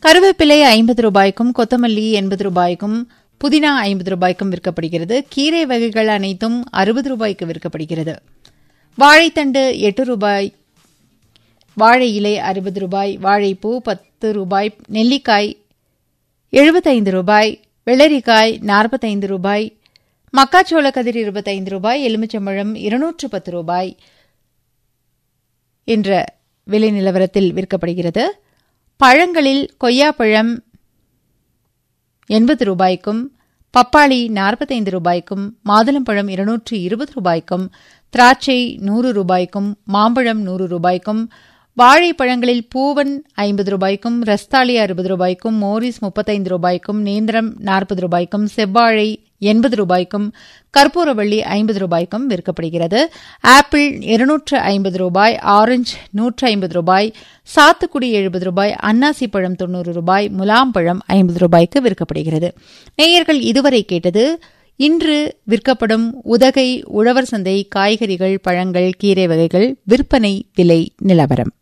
கருவேப்பிலை ஐம்பது ரூபாய்க்கும் கொத்தமல்லி எண்பது ரூபாய்க்கும் புதினா ஐம்பது ரூபாய்க்கும் விற்கப்படுகிறது கீரை வகைகள் அனைத்தும் அறுபது ரூபாய்க்கு விற்கப்படுகிறது வாழைத்தண்டு எட்டு ரூபாய் வாழை இலை அறுபது ரூபாய் வாழைப்பூ பத்து ரூபாய் நெல்லிக்காய் எழுபத்தைந்து ரூபாய் வெள்ளரிக்காய் நாற்பத்தைந்து ரூபாய் மக்காச்சோள கதிர் இருபத்தைந்து ரூபாய் எலுமிச்சம்பழம் இருநூற்று பத்து ரூபாய் என்ற விலை நிலவரத்தில் விற்கப்படுகிறது பழங்களில் கொய்யாப்பழம் எண்பது ரூபாய்க்கும் பப்பாளி நாற்பத்தைந்து ரூபாய்க்கும் மாதுளம்பழம் இருநூற்று இருபது ரூபாய்க்கும் திராட்சை நூறு ரூபாய்க்கும் மாம்பழம் நூறு ரூபாய்க்கும் வாழைப்பழங்களில் பூவன் ஐம்பது ரூபாய்க்கும் ரஸ்தாளி அறுபது ரூபாய்க்கும் மோரிஸ் முப்பத்தைந்து ரூபாய்க்கும் நேந்திரம் நாற்பது ரூபாய்க்கும் செவ்வாழை எண்பது ரூபாய்க்கும் கற்பூரவள்ளி ஐம்பது ரூபாய்க்கும் விற்கப்படுகிறது ஆப்பிள் இருநூற்று ஐம்பது ரூபாய் ஆரஞ்சு நூற்று ஐம்பது ரூபாய் சாத்துக்குடி எழுபது ரூபாய் அன்னாசி பழம் தொண்ணூறு ரூபாய் முலாம்பழம் ஐம்பது ரூபாய்க்கு விற்கப்படுகிறது நேயர்கள் இதுவரை கேட்டது இன்று விற்கப்படும் உதகை உழவர் சந்தை காய்கறிகள் பழங்கள் கீரை வகைகள் விற்பனை விலை நிலவரம்